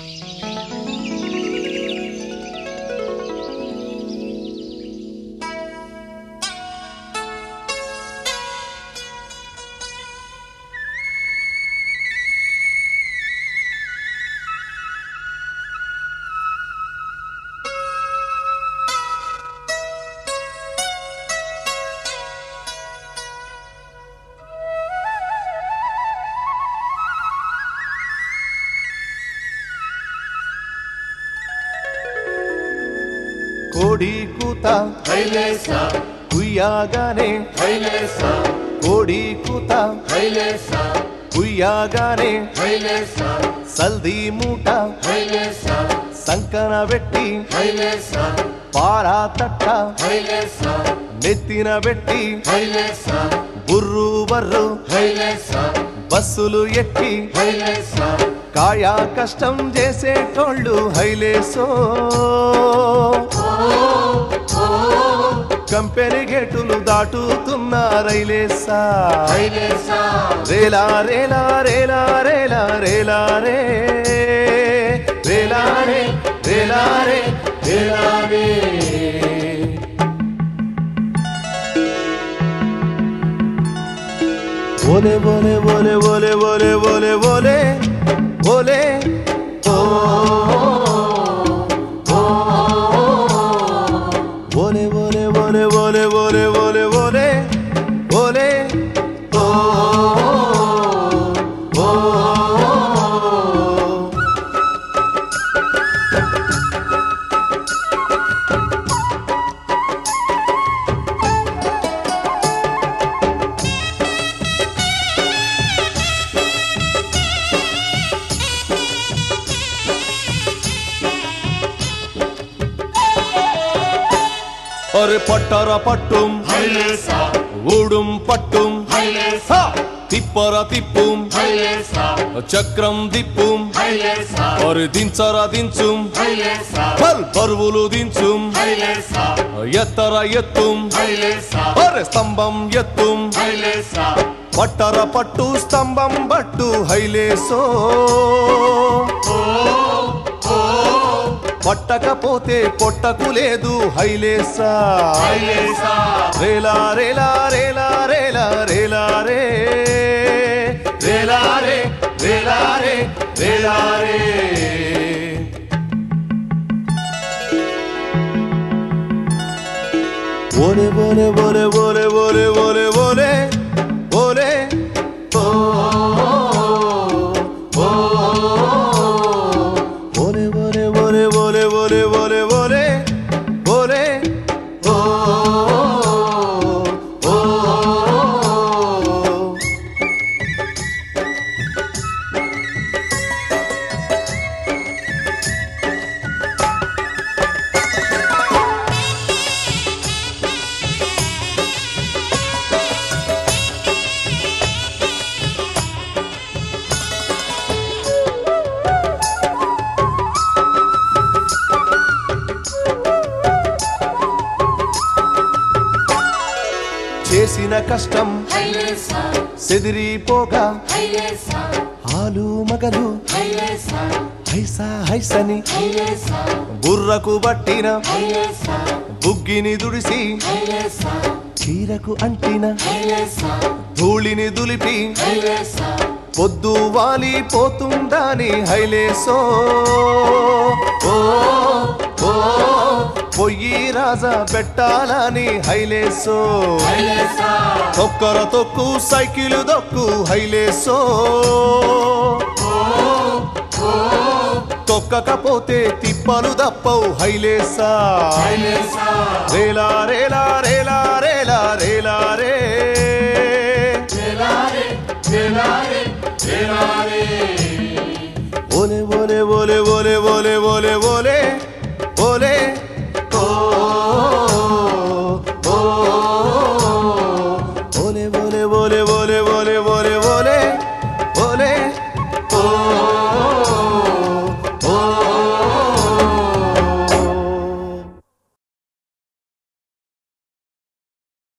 కోడి కూత హైలేస కుయ్యాగానే హైలేస కోడి కూత హైలేస కుయ్యాగానే హైలేస సల్ది మూట హైలేస సంకన పెట్టి హైలేస పారా తట్ట హైలేస నెత్తిన పెట్టి హైలేస బుర్రు బర్రు హైలేస బస్సులు ఎక్కి హైలేస కాయా కష్టం చేసేటోళ్ళు హైలేసో కంపెనీ గేటులు దాటుతున్న రైలేసా హైలేస రేలా రేలా రేలా రేలా రేలా రే రేలా రే రేలా రే రేలా రే ఓలే ఓలే ఓలే ఓలే ఓలే ఓలే ఓలే ఓలే ఓ ఓలే ఓలే ఓలే ఓలే ఓలే ఓలే ఓలే ఓలే ఓ ఓ అరే పట్టర పట్టుం హైలేస ఊడుం పట్టుం హైలేస హ! తిప్పర తిప్పుం హైలేస చక్రం దిప్పుం హైలేస అరే దించర దించుం హైలేస పల్ బరువులు దించుం హైలేస ఎత్తర ఎత్తుం హైలేస అరే స్తంభం ఎత్తుం హైలేస పట్టర పట్టు స్తంభం బట్టు హైలేసో పట్టకపోతే పొట్టకు లేదు హైలేసా హైలేస రేలా రేలా రేలా రేలా రేలా రే రేలా రే రేలా రే రేలా రే ఓలే ఓలే ఓలే ఓలే ఓలే ఓలే ఓలే ఓలే ఓ ఓ ఓలే ఓలే ఓలే ఓలే ఓలే ఓలే ఓలే ఓలే ఓ ఓ చేసిన కష్టం హైలేస సెదిరిపోగా హైలేస ఆలు మగలు హైలేస హైసా హైసని హైలేస బుర్రకు బట్టిన హైలేస బుగ్గిని దుడిసి హైలేస చీరకు అంటిన హైలేస ధూళిని దులిపి హైలేస పొద్దు వాలి పోతుండాని హైలేసో ఓ ఓ పొయ్యి రాజా పెట్టాలని హైలేసో హైలేస తొక్కర తొక్కు సైకిల్ దొక్కు హైలేసో తొక్కకపోతే తిప్పలు దప్పవు హైలేసా హైలేస రేలా రేలా రేలా రేలా రేలా రే రేలారే రేలారే రేలారే